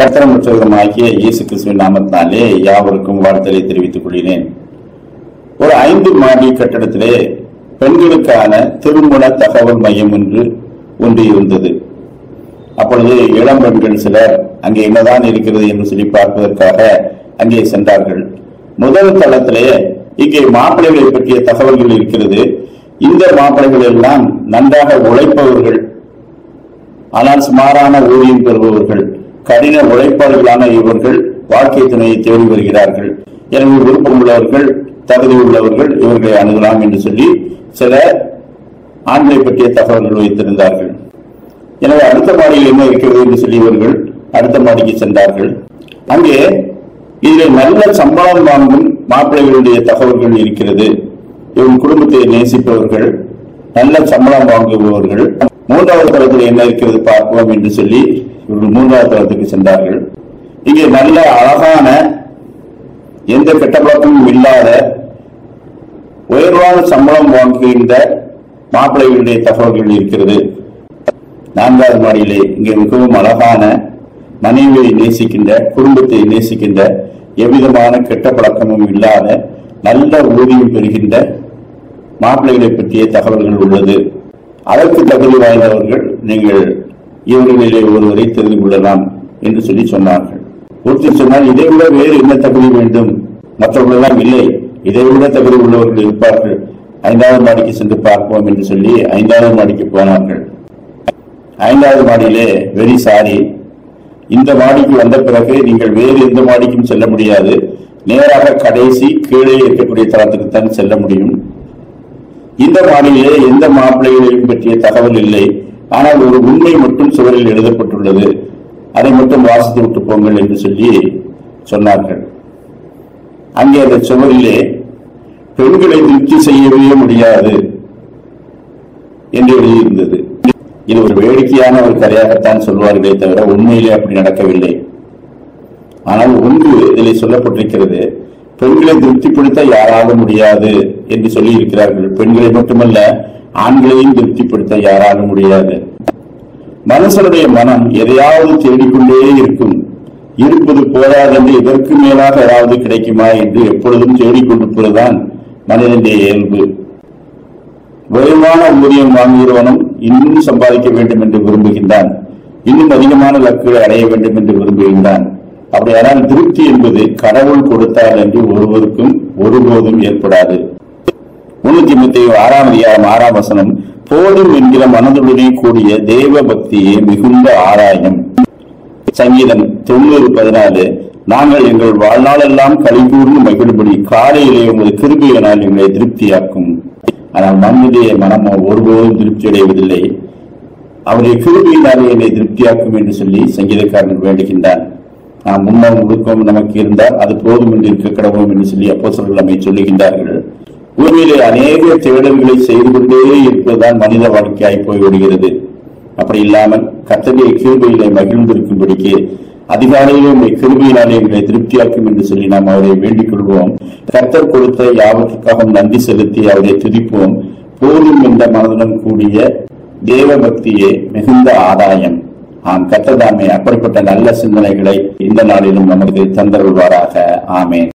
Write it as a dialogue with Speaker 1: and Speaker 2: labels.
Speaker 1: கர்த்தரமுற்றவருமாகிய இயேசு கிறிஸ்துவின் நாமத்தினாலே யாவருக்கும் வாழ்த்தலை தெரிவித்துக் கொள்கிறேன் ஒரு ஐந்து மாடி கட்டடத்திலே பெண்களுக்கான திருமண தகவல் மையம் ஒன்று ஒன்று இருந்தது அப்பொழுது இளம் பெண்கள் சிலர் அங்கே என்னதான் இருக்கிறது என்று சொல்லி பார்ப்பதற்காக அங்கே சென்றார்கள் முதல் தளத்திலே இங்கே மாப்பிள்ளைகளை பற்றிய தகவல்கள் இருக்கிறது இந்த மாப்பிள்ளைகள் எல்லாம் நன்றாக உழைப்பவர்கள் ஆனால் சுமாரான ஊதியம் பெறுபவர்கள் கடின உழைப்பாளர்களான இவர்கள் வாழ்க்கை துணையை தேடி வருகிறார்கள் எனவே விருப்பம் உள்ளவர்கள் தகுதி உள்ளவர்கள் இவர்களை அணுகலாம் என்று சொல்லி சில ஆண்களை பற்றிய தகவல்கள் வைத்திருந்தார்கள் எனவே அடுத்த மாடியில் என்ன இருக்கிறது என்று சொல்லி இவர்கள் அடுத்த மாடிக்கு சென்றார்கள் அங்கே இதில் நல்ல சம்பளம் வாங்கும் மாப்பிள்ளைகளுடைய தகவல்கள் இருக்கிறது இவங்க குடும்பத்தை நேசிப்பவர்கள் நல்ல சம்பளம் வாங்குபவர்கள் மூன்றாவது தளத்தில் என்ன இருக்கிறது பார்ப்போம் என்று சொல்லி இவர்கள் மூன்றாவது தளத்துக்கு சென்றார்கள் இங்கே நல்ல அழகான எந்த கெட்ட பழக்கமும் இல்லாத உயர்வான சம்பளம் வாங்குகின்ற மாப்பிள்ளைகளுடைய தகவல்கள் இருக்கிறது நான்காவது மாடியிலே இங்கே மிகவும் அழகான மனைவியை நேசிக்கின்ற குடும்பத்தை நேசிக்கின்ற எவ்விதமான கெட்ட பழக்கமும் இல்லாத நல்ல ஊதியம் பெறுகின்ற மாப்பிள்ளைகளை பற்றிய தகவல்கள் உள்ளது அதற்கு தகுதி வாய்ந்தவர்கள் நீங்கள் இவர்களிலே ஒருவரை தெரிந்து கொள்ளலாம் என்று சொல்லி சொன்னார்கள் ஒருத்தர் சொன்னால் இதை விட வேறு என்ன தகுதி வேண்டும் மற்றவர்களெல்லாம் இல்லை இதை விட தகுதி உள்ளவர்கள் இருப்பார்கள் ஐந்தாவது மாடிக்கு சென்று பார்ப்போம் என்று சொல்லி ஐந்தாவது மாடிக்கு போனார்கள் ஐந்தாவது மாடியிலே வெரி சாரி இந்த மாடிக்கு வந்த பிறகு நீங்கள் வேறு எந்த மாடிக்கும் செல்ல முடியாது நேராக கடைசி கீழே இருக்கக்கூடிய தளத்துக்கு தான் செல்ல முடியும் இந்த மாடியிலே எந்த மாப்பிள்ளைகளையும் பற்றிய தகவல் இல்லை ஆனால் ஒரு உண்மை மட்டும் சுவரில் எழுதப்பட்டுள்ளது அதை மட்டும் வாசித்து விட்டு போங்கள் என்று சொல்லி சொன்னார்கள் அங்கே அந்த சுவரிலே பெண்களை திருப்தி செய்யவே முடியாது என்று எழுதியிருந்தது இது ஒரு வேடிக்கையான ஒரு கதையாகத்தான் சொல்வார்களே தவிர உண்மையிலே அப்படி நடக்கவில்லை ஆனால் ஒன்று இதில் சொல்லப்பட்டிருக்கிறது பெண்களை திருப்திப்படுத்த யாரால முடியாது என்று சொல்லி இருக்கிறார்கள் பெண்களை மட்டுமல்ல ஆண்களையும் திருப்திப்படுத்த யாரால முடியாது மனுஷனுடைய மனம் எதையாவது தேடிக்கொண்டே இருக்கும் இருப்பது போதாதென்று இதற்கு மேலாக ஏதாவது கிடைக்குமா என்று எப்பொழுதும் தேடிக்கொண்டிருப்பதுதான் மனிதனுடைய இயல்பு விரைவான ஊதியம் வாங்குகிறவனும் இன்னும் சம்பாதிக்க வேண்டும் என்று விரும்புகின்றான் இன்னும் அதிகமான லக்குகளை அடைய வேண்டும் என்று விரும்புகின்றான் அப்படியானால் திருப்தி என்பது கடவுள் கொடுத்தால் என்று ஒருவருக்கும் ஒருபோதும் ஏற்படாது முன்னூத்தி முப்பத்தி ஆறாம் அதிகாரம் ஆறாம் வசனம் போதும் என்கிற மனதுடனே கூடிய தேவ பக்தியே மிகுந்த ஆராயம் சங்கீதம் தொண்ணூறு பதினாலு நாங்கள் எங்கள் வாழ்நாளெல்லாம் கழிகூர்ந்து மகிழ்படி காலையிலே உமது கிருபையினால் எங்களை திருப்தியாக்கும் ஆனால் மனிதனுடைய மனமோ ஒருபோதும் திருப்தி அடைவதில்லை அவருடைய கிருபையினாலே என்னை திருப்தியாக்கும் என்று சொல்லி சங்கீதக்காரன் வேண்டுகின்றான் நாம் முன்னம் முழுக்கம் நமக்கு இருந்தால் அது போதும் என்று இருக்க கடவுளும் என்று சொல்லி அப்போ நம்மை சொல்லுகின்றார்கள் பூமியிலே அநேக தேடல்களை செய்து கொண்டே இருப்பதுதான் மனித வாழ்க்கையாய் போய்விடுகிறது அப்படி இல்லாமல் கத்தடைய கிருபையிலே மகிழ்ந்திருக்கும்படிக்கு அதிகாலையிலே உங்களை கிருபையினாலே எங்களை திருப்தியாக்கும் என்று சொல்லி நாம் அவரை வேண்டிக் கொள்வோம் கர்த்தர் கொடுத்த யாவற்றுக்காகவும் நன்றி செலுத்தி அவரை துதிப்போம் போதும் என்ற மனதுடன் கூடிய தேவ பக்தியே மிகுந்த ஆதாயம் ஆம் கத்ததாமே அப்படிப்பட்ட நல்ல சிந்தனைகளை இந்த நாளிலும் நமக்கு தந்தருள்வாராக ஆமேன்